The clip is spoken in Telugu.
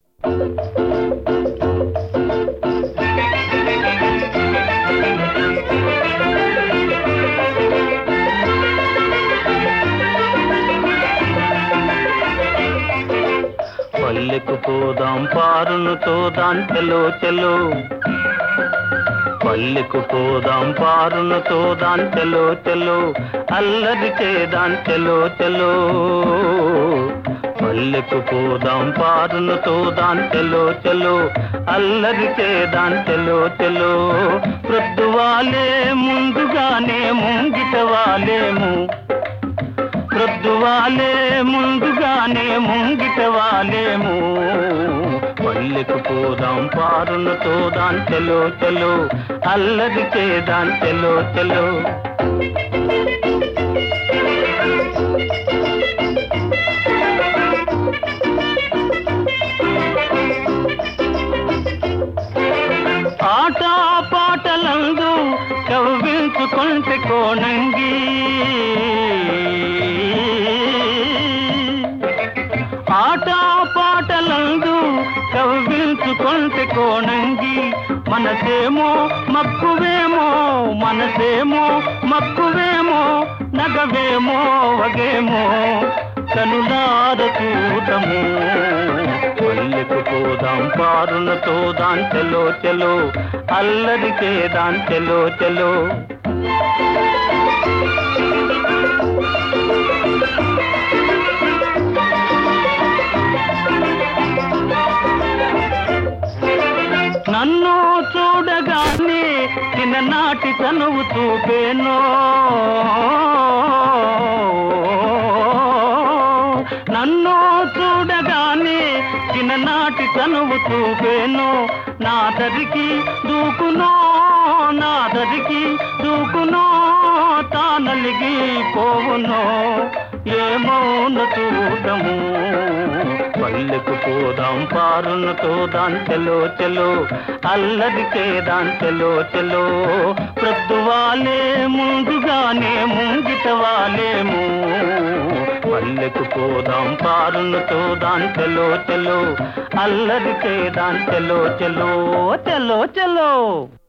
పల్లెకు పోదాం పారును తోదాం చెలో చెలో పల్లెకు పోదాం పారును తోదాం చెలో చెలో అల్లరి చేదాం చెలో చెలో పల్లెకు పోదాం పారును తోదాం చెలో చెలో అల్లరి చేదాం చెలో చెలో ప్రొద్దువాలే ముందుగానే ముంగిట వాలేము ప్రొద్దువాలే ముందుగానే ముంగిట వాలేము పల్లెకు పోదాం పారును తోదాం చెలో చెలో అల్లరి చేదాం చెలో చెలో ఆట పాటలందు కవ్వించుకుంటే కోణంగి ఆట పాటలందు కవ్వించుకుంటే కోణంగి మనసేమో మక్కువేమో మనసేమో మక్కువేమో నగవేమో వగేమో కనులార చూడము పల్లెకు పోదాం పారున తోదాం చెలో చెలో అల్లరి చేదాం చెలో చెలో నన్ను చూడగానే చిన్ననాటి తనువు చూపేనో నన్ను చూడగానే చిన్ననాటి తనువు చూపేను నా దరికి దూకునో నా దరికి దూకునో తానలిగి పోవునో ఏమౌన చూడము పల్లెకు పోదాం పారున తోదాం చెలో చెలో అల్లరి చేదాం చెలో చెలో ప్రొద్దువాలే ముందుగానే ముంగిట వాలేము పల్లెకు పోదాం పారున తోదాం చెలో చెలో అల్లరి చేదాం చెలో చెలో చెలో చెలో